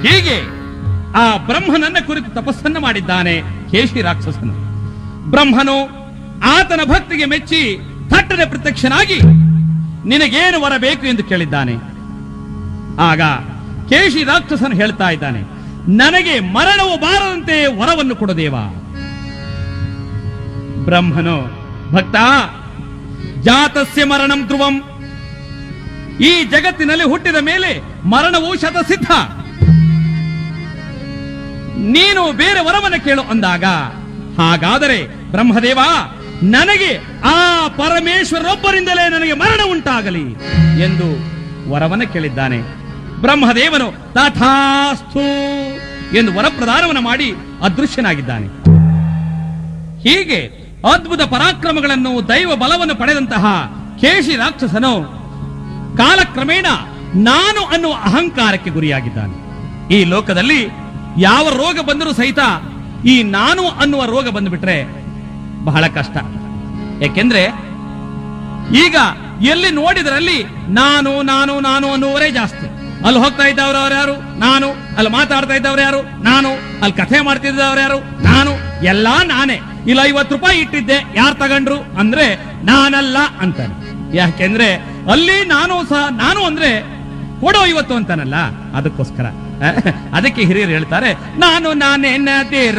ಹೀಗೆ ಆ ಬ್ರಹ್ಮನನ್ನ ಕುರಿತು ತಪಸ್ಸನ್ನ ಮಾಡಿದ್ದಾನೆ ಕೇಶಿ ರಾಕ್ಷಸನು ಬ್ರಹ್ಮನು ಆತನ ಭಕ್ತಿಗೆ ಮೆಚ್ಚಿ ಥಟ್ಟನೆ ಪ್ರತ್ಯಕ್ಷನಾಗಿ ನಿನಗೇನು ವರ ಬೇಕು ಎಂದು ಕೇಳಿದ್ದಾನೆ ಆಗ ಕೇಶಿ ರಾಕ್ಷಸನು ಹೇಳ್ತಾ ಇದ್ದಾನೆ ನನಗೆ ಮರಣವು ಬಾರದಂತೆ ವರವನ್ನು ಕೊಡದೇವ ಬ್ರಹ್ಮನು ಭಕ್ತ ಜಾತಸ್ಯ ಮರಣಂ ಧ್ರುವಂ ಈ ಜಗತ್ತಿನಲ್ಲಿ ಹುಟ್ಟಿದ ಮೇಲೆ ಮರಣವು ಶತಸಿದ್ಧ ನೀನು ಬೇರೆ ವರವನ್ನು ಕೇಳು ಅಂದಾಗ ಹಾಗಾದರೆ ಬ್ರಹ್ಮದೇವ ನನಗೆ ಆ ಪರಮೇಶ್ವರೊಬ್ಬರಿಂದಲೇ ನನಗೆ ಮರಣ ಉಂಟಾಗಲಿ ಎಂದು ವರವನ್ನು ಕೇಳಿದ್ದಾನೆ ಬ್ರಹ್ಮದೇವನು ತಥಾಸ್ತು ಎಂದು ವರಪ್ರದಾನವನ್ನು ಮಾಡಿ ಅದೃಶ್ಯನಾಗಿದ್ದಾನೆ ಹೀಗೆ ಅದ್ಭುತ ಪರಾಕ್ರಮಗಳನ್ನು ದೈವ ಬಲವನ್ನು ಪಡೆದಂತಹ ಕೇಶಿ ರಾಕ್ಷಸನು ಕಾಲಕ್ರಮೇಣ ನಾನು ಅನ್ನುವ ಅಹಂಕಾರಕ್ಕೆ ಗುರಿಯಾಗಿದ್ದಾನೆ ಈ ಲೋಕದಲ್ಲಿ ಯಾವ ರೋಗ ಬಂದರೂ ಸಹಿತ ಈ ನಾನು ಅನ್ನುವ ರೋಗ ಬಂದುಬಿಟ್ರೆ ಬಹಳ ಕಷ್ಟ ಯಾಕೆಂದ್ರೆ ಈಗ ಎಲ್ಲಿ ನೋಡಿದರಲ್ಲಿ ನಾನು ನಾನು ನಾನು ಅನ್ನುವರೇ ಜಾಸ್ತಿ ಅಲ್ಲಿ ಹೋಗ್ತಾ ಇದ್ದವ್ರು ಅವ್ರು ಯಾರು ನಾನು ಅಲ್ಲಿ ಮಾತಾಡ್ತಾ ಇದ್ದವ್ರು ಯಾರು ನಾನು ಅಲ್ಲಿ ಕಥೆ ಮಾಡ್ತಿದ್ದವ್ರು ಯಾರು ನಾನು ಎಲ್ಲಾ ನಾನೇ ಇಲ್ಲ ಐವತ್ತು ರೂಪಾಯಿ ಇಟ್ಟಿದ್ದೆ ಯಾರು ತಗೊಂಡ್ರು ಅಂದ್ರೆ ನಾನಲ್ಲ ಅಂತಾನೆ ಯಾಕೆಂದ್ರೆ ಅಲ್ಲಿ ನಾನು ಸಹ ನಾನು ಅಂದ್ರೆ ಕೊಡೋ ಇವತ್ತು ಅಂತಾನಲ್ಲ ಅದಕ್ಕೋಸ್ಕರ ಅದಕ್ಕೆ ಹಿರಿಯರು ಹೇಳ್ತಾರೆ ನಾನು ನಾನೆನ್ನದಿರು